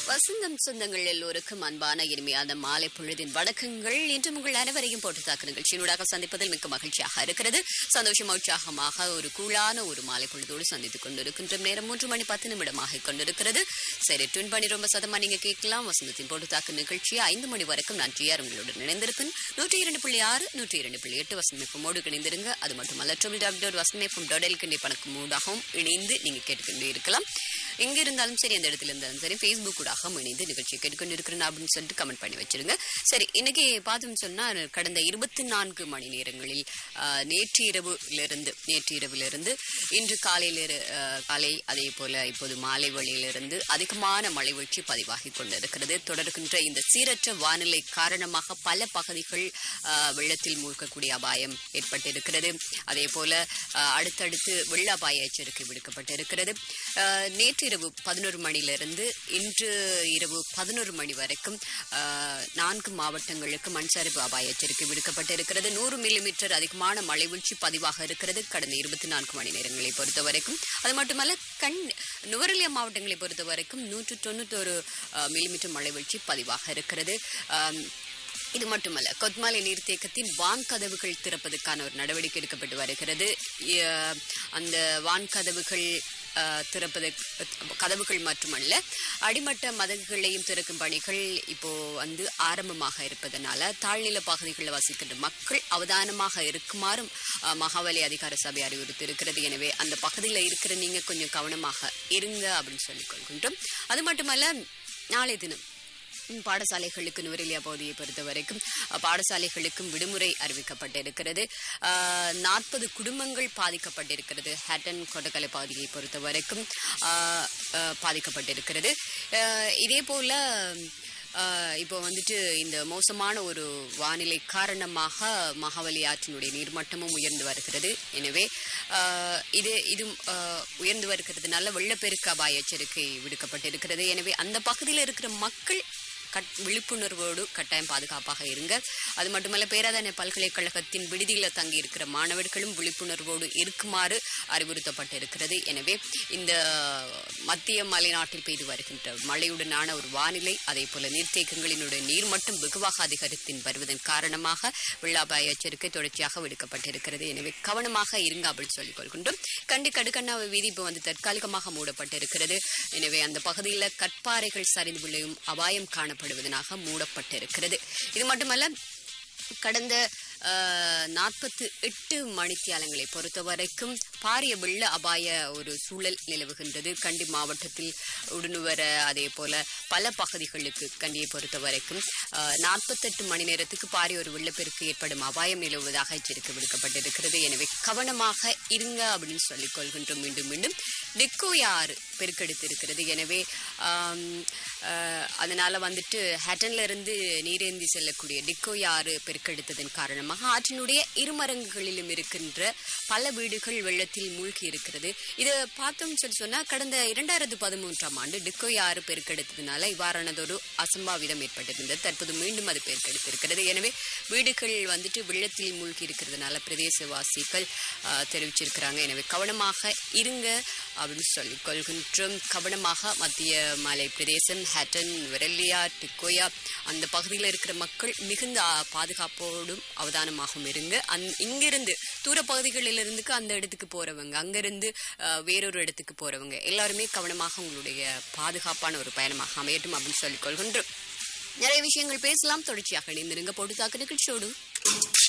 வசந்தம் சொந்தங்கள் எல்லோருக்கும் அன்பான இனிமையான மாலை பொழுதின் வணக்கங்கள் இன்று உங்கள் அனைவரையும் போட்டு தாக்கு நிகழ்ச்சியினூடாக சந்திப்பதில் மிக்க மகிழ்ச்சியாக இருக்கிறது சந்தோஷமா உற்சாகமாக ஒரு கூழான ஒரு மாலை பொழுதோடு சந்தித்துக் கொண்டிருக்கின்ற நேரம் மூன்று மணி பத்து நிமிடமாக கொண்டிருக்கிறது சரி ட்வின் பண்ணி ரொம்ப சதமா நீங்க கேட்கலாம் வசந்தத்தின் போட்டு தாக்கு நிகழ்ச்சி ஐந்து மணி வரைக்கும் நான் ஜிஆர் உங்களுடன் இணைந்திருப்பேன் நூற்றி இரண்டு புள்ளி ஆறு நூற்றி இரண்டு புள்ளி எட்டு வசந்தமைப்பமோடு இணைந்திருங்க அது மட்டுமல்ல ட்ரிபிள் டபிள் டாட் வசந்தமைப்பம் டொடல் கண்டி பணக்கு மூடாகவும் இணைந்து நீங்க கேட்டுக்கொண்டே இருக்கலாம் எங்க இருந்தாலும் சரி அந்த இடத்துல இருந்தாலும் சரி ஃபேஸ்புக் ஊடாக இணைந்து நிகழ்ச்சியை கேட்டுக்கொண்டு இருக்கிறேன் அப்படின்னு சொல்லிட்டு கமெண்ட் பண்ணி வச்சிருங்க சரி இன்னைக்கு பார்த்தோம்னு சொன்னா கடந்த இருபத்தி நான்கு மணி நேரங்களில் ஆஹ், நேற்று இரவுலிருந்து நேற்று இரவிலிருந்து இன்று காலையில இரு- ஆஹ், காலை அதே போல இப்போது மாலை வழியிலிருந்து அதிகமான மழை வீழ்ச்சி பதிவாகி கொண்டிருக்கிறது தொடர்கின்ற இந்த சீரற்ற வானிலை காரணமாக பல பகுதிகள் ஆஹ், வெள்ளத்தில் மூழ்கக்கூடிய அபாயம் ஏற்பட்டிருக்கிறது அதே போல ஆஹ், அடுத்தடுத்து வெள்ள அபாய எச்சரிக்கை விடுக்கப்பட்டிருக்கிறது ஆஹ், நேற்று இரவு பதினோரு மணியிலிருந்து இன்று இரவு பதினோரு மணி வரைக்கும் ஆஹ், நான்கு மாவட்டங்களுக்கு மண் சரிவு அபாய எச்சரிக்கை விடுக்கப்பட்டிருக்கிறது நூறு மில்லிமீட்டர் அதிகமான மழை வீழ்ச்சி பதிவாக இருக்கிறது கடந்த இருபத்தி நான்கு மணி நேரங்களை பொறுத்த வரைக்கும் அது மட்டுமல்ல கண் நுவரெலியா மாவட்டங்களை பொறுத்த வரைக்கும் நூற்று தொண்ணூத்தொரு மில்லிமீட்டர் மழை வீழ்ச்சி பதிவாக இருக்கிறது ஆம், இது மட்டுமல்ல கொத்மாலை நீர்த்தேக்கத்தின் வான்கதவுகள் திறப்பதற்கான ஒரு நடவடிக்கை எடுக்கப்பட்டு வருகிறது இ- அந்த வான்கதவுகள் அஹ், திறப்பதற்கு கதவுகள் மட்டுமல்ல அடிமட்ட மதகுகளையும் திறக்கும் பணிகள் இப்போ வந்து ஆரம்பமாக இருப்பதனால தாழ்நில பகுதிகளில் வசிக்கின்ற மக்கள் அவதானமாக இருக்குமாறும் அஹ், மகாவலி அதிகார சபை அறிவுறுத்தியிருக்கிறது எனவே அந்த பகுதியில் இருக்கிற நீங்க கொஞ்சம் கவனமாக இருங்க அப்படின்னு சொல்லிக் கொள்கின்றோம் அது மட்டுமல்ல நாளை தினம் ம், பாடசாலைகளுக்கு நுவரெலியா பகுதியை பொறுத்த வரைக்கும் அஹ், பாடசாலைகளுக்கும் விடுமுறை அறிவிக்கப்பட்டிருக்கிறது நாற்பது குடும்பங்கள் பாதிக்கப்பட்டிருக்கிறது ஹேட்டன் கொடக்கலை பகுதியை பொறுத்த வரைக்கும் ஆஹ், ஆஹ், பாதிக்கப்பட்டிருக்கிறது ஆஹ், இதே போல ஆஹ், இப்போ வந்துட்டு இந்த மோசமான ஒரு வானிலை காரணமாக மகாவலி ஆற்றினுடைய நீர்மட்டமும் உயர்ந்து வருகிறது எனவே ஆஹ், இது இது ஆஹ், உயர்ந்து வருகிறதுனால வெள்ளப்பெருக்கு அபாய எச்சரிக்கை விடுக்கப்பட்டிருக்கிறது எனவே அந்த பகுதியில் இருக்கிற மக்கள் கட் விழிப்புணர்வோடு கட்டாயம் பாதுகாப்பாக இருங்க அது மட்டுமல்ல பேராதனை பல்கலைக்கழகத்தின் விடுதியில் தங்கி இருக்கிற மாணவர்களும் விழிப்புணர்வோடு இருக்குமாறு அறிவுறுத்தப்பட்டிருக்கிறது எனவே இந்த மத்திய மலைநாட்டில் பெய்து வருகின்ற மழையுடனான ஒரு வானிலை அதே போல நீர்த்தேக்கங்களினுடைய நீர்மட்டம் வெகுவாக அதிகரித்தின் வருவதன் காரணமாக வெள்ளாபாய எச்சரிக்கை தொடர்ச்சியாக விடுக்கப்பட்டிருக்கிறது எனவே கவனமாக இருங்க அப்படின்னு சொல்லிக் கொள்கின்றோம் கண்டி கடுக்கண்ணாவை வீதி இப்போ வந்து தற்காலிகமாக மூடப்பட்டிருக்கிறது எனவே அந்த பகுதியில் கற்பாறைகள் சரிந்து விளையும் அபாயம் காணப்படுவதனாக மூடப்பட்டிருக்கிறது இது மட்டுமல்ல கடந்த நாற்பத்து எட்டு மணித்தியாலங்களை பொறுத்த வரைக்கும் பாரிய வெள்ள அபாய ஒரு சூழல் நிலவுகின்றது கண்டி மாவட்டத்தில் உடுனுவர அதே போல பல பகுதிகளுக்கு கண்டியை பொறுத்த வரைக்கும் நாற்பத்தெட்டு மணி நேரத்துக்கு பாரிய ஒரு வெள்ளப்பெருக்கு ஏற்படும் அபாயம் நிலவுவதாக எச்சரிக்கை விடுக்கப்பட்டிருக்கிறது எனவே கவனமாக இருங்க அப்படின்னு சொல்லிக் கொள்கின்றோம் மீண்டும் மீண்டும் டிக்கோயா ஆறு பெருக்கெடுத்திருக்கிறது எனவே ஆம், அஹ், அதனால வந்துட்டு ஹேட்டன்ல இருந்து நீரேந்தி செல்லக்கூடிய டிக்கோயா ஆறு பெருக்கெடுத்ததன் காரணமாக ஆற்றினுடைய இருமரங்குகளிலும் இருக்கின்ற பல வீடுகள் வெள்ளத்தில் மூழ்கி இருக்கிறது இதை பார்த்தோம்னு சொல்லி சொன்னா கடந்த இரண்டாயிரத்து பதிமூன்றாம் ஆண்டு டிக்கோயா ஆறு பெருக்கெடுத்ததுனால இவ்வாறானதொரு அசம்பாவிதம் ஏற்பட்டிருந்தது தற்போது மீண்டும் அது பெருக்கெடுத்திருக்கிறது எனவே வீடுகள் வந்துட்டு வெள்ளத்தில் மூழ்கி இருக்கிறதுனால பிரதேசவாசிகள் ஆஹ், தெரிவிச்சிருக்கிறாங்க எனவே கவனமாக இருங்க அப்படின்னு சொல்லிக் கொள்கின்றோம் கவனமாக மத்திய மலை பிரதேசம் ஹேட்டன் விரலியா டிக்கோயா அந்த பகுதியில் இருக்கிற மக்கள் மிகுந்த ஆ, பாதுகாப்போடும் அவதானமாகவும் இருங்க அந் இங்கிருந்து தூர பகுதிகளிலிருந்து அந்த இடத்துக்கு போறவங்க அங்கிருந்து ஆஹ், வேறொரு இடத்துக்கு போறவங்க எல்லாருமே கவனமாக உங்களுடைய பாதுகாப்பான ஒரு பயணமாக அமையட்டும் அப்படின்னு சொல்லிக் கொள்கின்றோம் நிறைய விஷயங்கள் பேசலாம் தொடர்ச்சியாக இணைந்திருங்க போட்டு தாக்கு நிகழ்ச்சியோடு